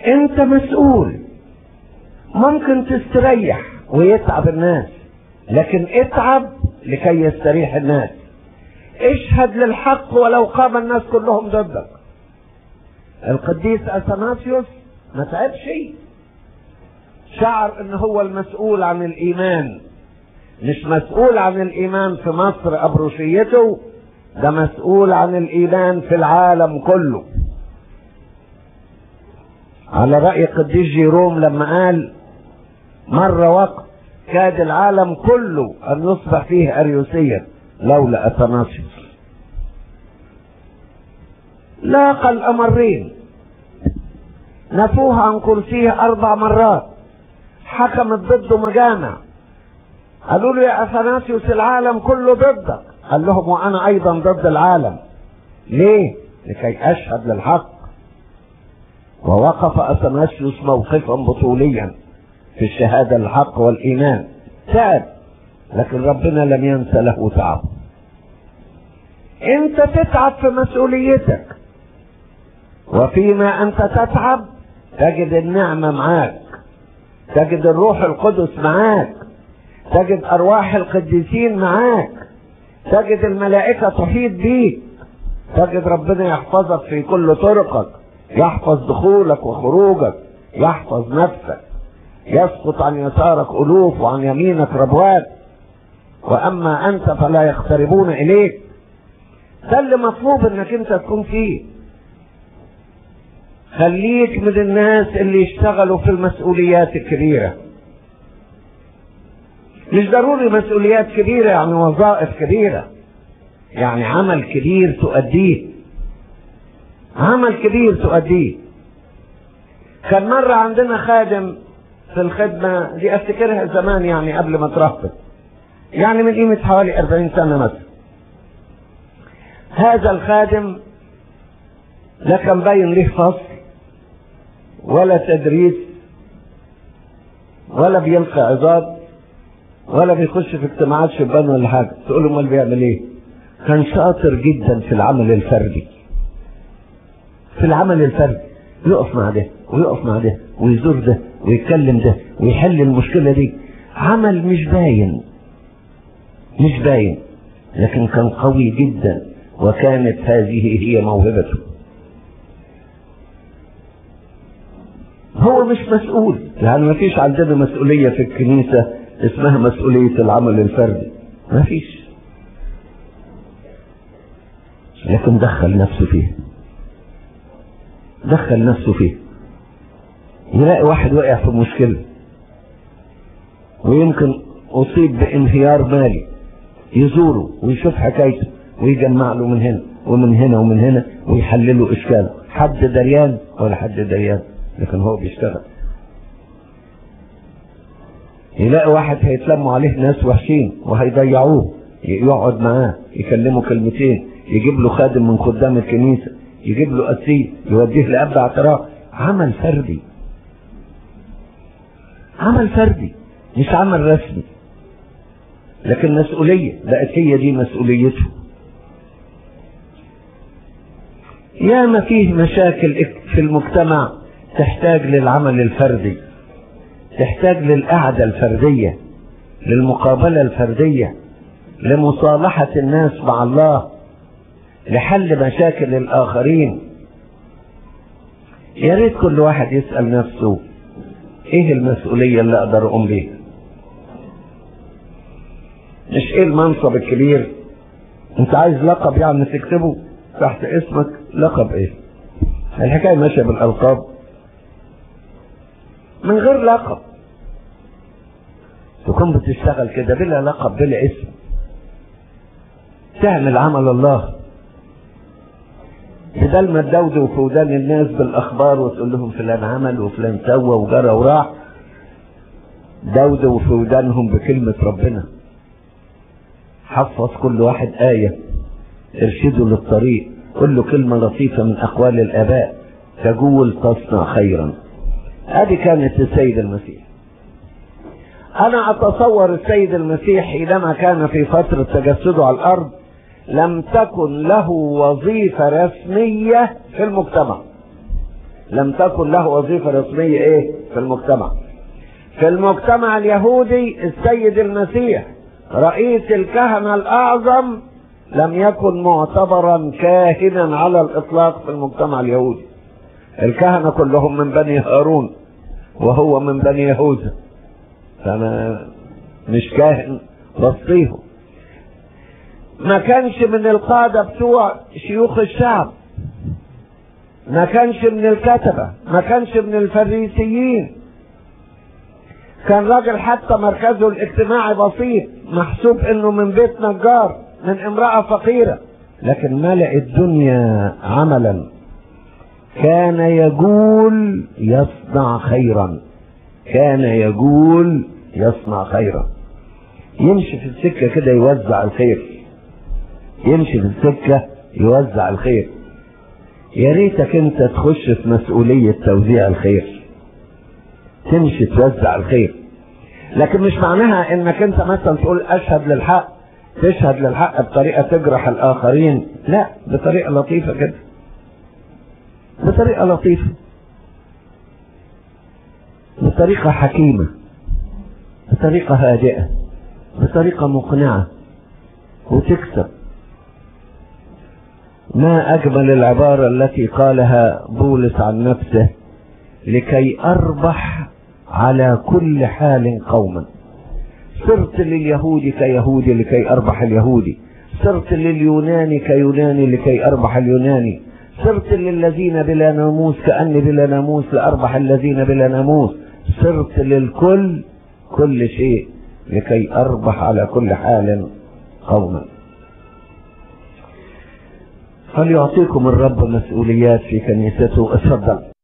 انت مسؤول ممكن تستريح ويتعب الناس لكن اتعب لكي يستريح الناس اشهد للحق ولو قام الناس كلهم ضدك القديس اثناسيوس ما تعبش شعر ان هو المسؤول عن الايمان مش مسؤول عن الايمان في مصر ابروشيته ده مسؤول عن الايمان في العالم كله على رأي قديس جيروم لما قال مر وقت كاد العالم كله ان يصبح فيه اريوسيا لولا اثناسيوس لاقى الامرين نفوه عن كرسيه اربع مرات حكمت ضده مجامع قالوا له يا اثناسيوس العالم كله ضدك قال لهم وانا ايضا ضد العالم ليه لكي اشهد للحق ووقف اثناسيوس موقفا بطوليا في الشهاده للحق والايمان تعب لكن ربنا لم ينسى له تعب انت تتعب في مسؤوليتك وفيما انت تتعب تجد النعمه معاك تجد الروح القدس معاك تجد ارواح القديسين معاك تجد الملائكه تحيط بيك تجد ربنا يحفظك في كل طرقك يحفظ دخولك وخروجك يحفظ نفسك يسقط عن يسارك الوف وعن يمينك ربوات واما انت فلا يقتربون اليك ده اللي مطلوب انك انت تكون فيه خليك من الناس اللي يشتغلوا في المسؤوليات الكبيره مش ضروري مسؤوليات كبيره يعني وظائف كبيره يعني عمل كبير تؤديه عمل كبير تؤديه كان مرة عندنا خادم في الخدمة دي افتكرها زمان يعني قبل ما اترهبط يعني من قيمة حوالي 40 سنة مثلا هذا الخادم لا كان باين له فصل ولا تدريس ولا بيلقى عظات ولا بيخش في اجتماعات شبان ولا حاجة تقول له امال بيعمل ايه كان شاطر جدا في العمل الفردي في العمل الفردي يقف مع ده ويقف مع ده ويزور ده ويتكلم ده ويحل المشكلة دي عمل مش باين مش باين لكن كان قوي جدا وكانت هذه هي موهبته هو مش مسؤول يعني ما فيش عندنا مسؤولية في الكنيسة اسمها مسؤولية العمل الفردي ما فيش لكن دخل نفسه فيه دخل نفسه فيه يلاقي واحد وقع في مشكلة ويمكن أصيب بانهيار مالي يزوره ويشوف حكايته ويجمع له من هنا ومن هنا ومن هنا ويحلله إشكاله حد دريان ولا حد دريان لكن هو بيشتغل يلاقي واحد هيتلموا عليه ناس وحشين وهيضيعوه يقعد معاه يكلمه كلمتين يجيب له خادم من خدام الكنيسة يجيب له أسير يوديه لأب اعتراف عمل فردي عمل فردي مش عمل رسمي لكن مسؤولية بقت هي دي مسؤوليته ياما فيه مشاكل في المجتمع تحتاج للعمل الفردي تحتاج للقعدة الفردية للمقابلة الفردية لمصالحة الناس مع الله لحل مشاكل الآخرين يا ريت كل واحد يسأل نفسه ايه المسؤولية اللي اقدر اقوم بيها مش ايه المنصب الكبير انت عايز لقب يعني تكتبه تحت اسمك لقب ايه الحكاية ماشية بالالقاب من غير لقب تكون بتشتغل كده بلا لقب بلا اسم تعمل عمل الله بدل ما تدودوا في ودان الناس بالاخبار وتقول لهم فلان عمل وفلان سوى وجرى وراح دودوا في ودانهم بكلمة ربنا حفظ كل واحد آية ارشده للطريق قل له كلمة لطيفة من أقوال الآباء تقول تصنع خيرا هذه كانت السيد المسيح أنا أتصور السيد المسيح حينما كان في فترة تجسده على الأرض لم تكن له وظيفة رسمية في المجتمع لم تكن له وظيفة رسمية ايه في المجتمع في المجتمع اليهودي السيد المسيح رئيس الكهنة الأعظم لم يكن معتبرا كاهنا على الإطلاق في المجتمع اليهودي الكهنة كلهم من بني هارون وهو من بني يهوذا فما مش كاهن وسطيهم ما كانش من القادة بتوع شيوخ الشعب ما كانش من الكتبة ما كانش من الفريسيين كان راجل حتى مركزه الاجتماعي بسيط محسوب انه من بيت نجار من امرأة فقيرة لكن ملأ الدنيا عملا كان يقول يصنع خيرا كان يقول يصنع خيرا يمشي في السكة كده يوزع الخير يمشي في السكة يوزع الخير يا ريتك انت تخش في مسؤولية توزيع الخير تمشي توزع الخير لكن مش معناها انك انت مثلا تقول اشهد للحق تشهد للحق بطريقة تجرح الاخرين لا بطريقة لطيفة كده بطريقة لطيفة بطريقة حكيمة بطريقة هادئة بطريقة مقنعة وتكسب ما أجمل العبارة التي قالها بولس عن نفسه لكي أربح على كل حال قوما صرت لليهود كيهودي لكي أربح اليهودي صرت لليوناني كيوناني لكي أربح اليوناني صرت للذين بلا ناموس كأني بلا ناموس لأربح الذين بلا ناموس صرت للكل كل شيء لكي أربح على كل حال قوما فليعطيكم الرب مسؤوليات في كنيسته اتفضل